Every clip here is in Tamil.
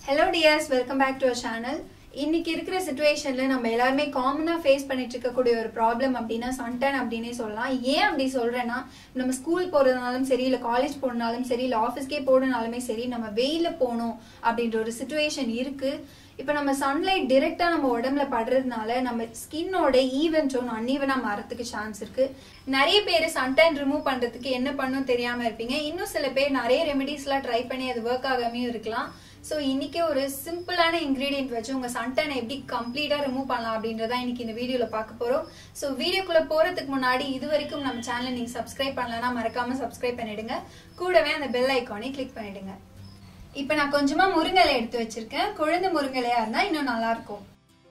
hello dears welcome back to our channel இன்னைக்கு இருக்கிற சுச்சுவேஷன்ல நம்ம எல்லாருமே காமனா ஃபேஸ் பண்ணிட்டு இருக்கக்கூடிய ஒரு ப்ராப்ளம் அப்படின்னா சன்டன் அப்படின்னே சொல்லலாம் ஏன் அப்படி சொல்றேன்னா நம்ம ஸ்கூல் போறதுனாலும் சரி இல்ல காலேஜ் போறதுனாலும் சரி இல்ல ஆஃபீஸ்க்கே போறதுனாலுமே சரி நம்ம வெயில போகணும் அப்படின்ற ஒரு சுச்சுவேஷன் இருக்கு இப்போ நம்ம சன்லைட் டிரெக்டா நம்ம உடம்புல படுறதுனால நம்ம ஸ்கின்னோட ஈவன் டோன் அன்ஈவனா மாறதுக்கு சான்ஸ் இருக்கு நிறைய பேர் சன்டன் ரிமூவ் பண்றதுக்கு என்ன பண்ணும் தெரியாம இருப்பீங்க இன்னும் சில பேர் நிறைய ரெமெடிஸ்லாம் ட்ரை பண்ணி அது ஒர்க் ஆகாமையும் இருக்கலாம் ஸோ இன்னைக்கு ஒரு சிம்பிளான இன்கிரீடியன்ட் வச்சு உங்க சன்டனை எப்படி கம்ப்ளீட்டா ரிமூவ் பண்ணலாம் அப்படின்றத இன்னைக்கு இந்த வீடியோல பார்க்க போறோம் ஸோ வீடியோக்குள்ள போறதுக்கு முன்னாடி இது வரைக்கும் நம்ம சேனலை நீங்க சப்ஸ்கிரைப் பண்ணலன்னா மறக்காம சப்ஸ்கிரைப் பண்ணிடுங்க கூடவே அந்த பெல் ஐக்கானை கிளிக் பண்ணிடுங்க இப்போ நான் கொஞ்சமா முருங்கலை எடுத்து வச்சிருக்கேன் குழந்தை முருங்கலையா இருந்தா இன்னும் நல்லா இருக்கும்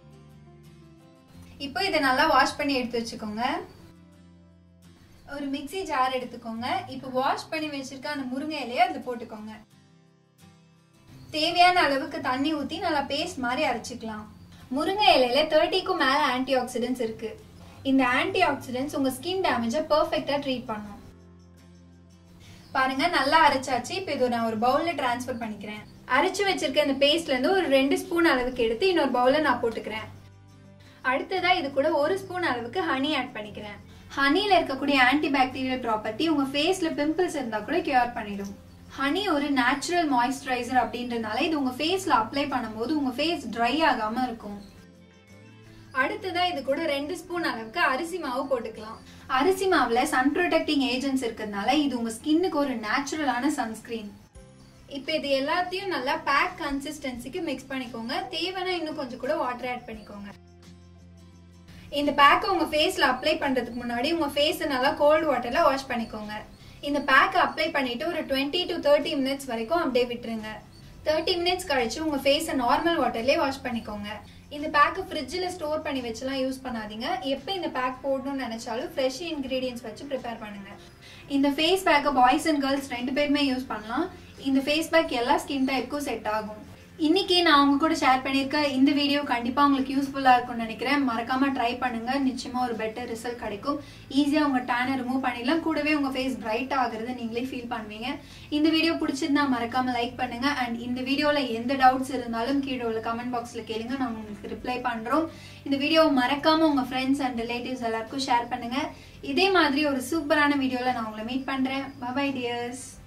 இப்போ இதை நல்லா வாஷ் பண்ணி எடுத்து வச்சுக்கோங்க ஒரு மிக்ஸி ஜார் எடுத்துக்கோங்க இப்போ வாஷ் பண்ணி வச்சிருக்க அந்த முருங்கை இலையை அதுல போட்டுக்கோங்க தேவையான அளவுக்கு தண்ணி ஊத்தி நல்லா பேஸ்ட் மாதிரி அரைச்சிக்கலாம் முருங்கை இலையில தேர்ட்டிக்கும் மேல ஆன்டி ஆக்சிடென்ட்ஸ் இருக்கு இந்த ஆன்டி ஆக்சிடென்ட்ஸ் உங்க ஸ்கின் டேமேஜை பெர்ஃபெக்டா ட்ரீட் பண்ணும் பாருங்க நல்லா அரைச்சாச்சு இப்போ இது நான் ஒரு பவுல்ல டிரான்ஸ்ஃபர் பண்ணிக்கிறேன் அரைச்சு வச்சிருக்க இந்த பேஸ்ட்ல இருந்து ஒரு ரெண்டு ஸ்பூன் அளவுக்கு எடுத்து இன்னொரு பவுல்ல நான் போட்டுக்கிறேன் அடுத்ததா இது கூட ஒரு ஸ்பூன் அளவுக்கு ஹனி ஆட் பண்ணிக்கிறேன் ஹனில இருக்கக்கூடிய ஆன்டி பாக்டீரியல் ப்ராப்பர்ட்டி உங்க ஃபேஸ்ல பிம்பிள்ஸ் இருந்தா கூட கியூர் பண்ணிடும் ஹனி ஒரு நேச்சுரல் மாய்ஸ்சரைசர் அப்படின்றதுனால இது உங்க ஃபேஸ்ல அப்ளை பண்ணும்போது உங்க ஃபேஸ் ட்ரை ஆகாம இருக்கும் அடுத்ததா இது கூட ரெண்டு ஸ்பூன் அளவுக்கு அரிசி மாவு போட்டுக்கலாம் அரிசி மாவுல சன் ப்ரொடெக்டிங் ஏஜென்ட்ஸ் இருக்கிறதுனால இது உங்க ஸ்கின்னுக்கு ஒரு நேச்சுரலான சன்ஸ்கிரீன் இப்போ இது எல்லாத்தையும் நல்லா பேக் கன்சிஸ்டன்சிக்கு மிக்ஸ் பண்ணிக்கோங்க தேவைன்னா இன்னும் கொஞ்சம் கூட வாட்டர் ஆட் பண்ணிக்கோங்க இந்த பேக்கை உங்க ஃபேஸ்ல அப்ளை பண்றதுக்கு முன்னாடி உங்க ஃபேஸை நல்லா கோல்டு வாட்டர்ல வாஷ் பண்ணிக்கோங்க இந்த பேக்கை அப்ளை பண்ணிட்டு ஒரு டுவெண்ட்டி டு தேர்ட்டி மினிட்ஸ் வரைக்கும் அப்படியே விட்டுருங்க தேர்ட்டி மினிட்ஸ் கழிச்சு உங்க ஃபேஸை நார்மல் வாட்டர்லேயே வாஷ் பண்ணிக்கோங்க இந்த பேக்கை ஃப்ரிட்ஜில் ஸ்டோர் பண்ணி வச்சுலாம் யூஸ் பண்ணாதீங்க எப்போ இந்த பேக் போடணும்னு நினைச்சாலும் ஃப்ரெஷ் இன்கிரீடியன்ஸ் வச்சு ப்ரிப்பேர் பண்ணுங்க இந்த ஃபேஸ் பேக்கை பாய்ஸ் அண்ட் கேர்ள்ஸ் ரெண்டு பேருமே யூஸ் பண்ணலாம் இந்த ஃபேஸ் பேக் எல்லா ஸ்கின் டைப்புக்கும் செட் ஆகும் இன்னைக்கு நான் உங்க கூட ஷேர் பண்ணியிருக்க இந்த வீடியோ கண்டிப்பா உங்களுக்கு யூஸ்ஃபுல்லா இருக்கும்னு நினைக்கிறேன் மறக்காம ட்ரை பண்ணுங்க நிச்சயமா ஒரு பெட்டர் ரிசல்ட் கிடைக்கும் ஈஸியா உங்க டேனை ரிமூவ் பண்ணிடலாம் கூடவே உங்க ஃபேஸ் பிரைட் ஆகுறது நீங்களே ஃபீல் பண்ணுவீங்க இந்த வீடியோ பிடிச்சிருந்தா மறக்காம லைக் பண்ணுங்க அண்ட் இந்த வீடியோல எந்த டவுட்ஸ் இருந்தாலும் கீழே உள்ள கமெண்ட் பாக்ஸ்ல கேளுங்க நான் உங்களுக்கு ரிப்ளை பண்றோம் இந்த வீடியோ மறக்காம உங்க ஃப்ரெண்ட்ஸ் அண்ட் ரிலேட்டிவ்ஸ் எல்லாருக்கும் ஷேர் பண்ணுங்க இதே மாதிரி ஒரு சூப்பரான வீடியோல நான் உங்களை மீட் பண்றேன் பபாய் டியர்ஸ்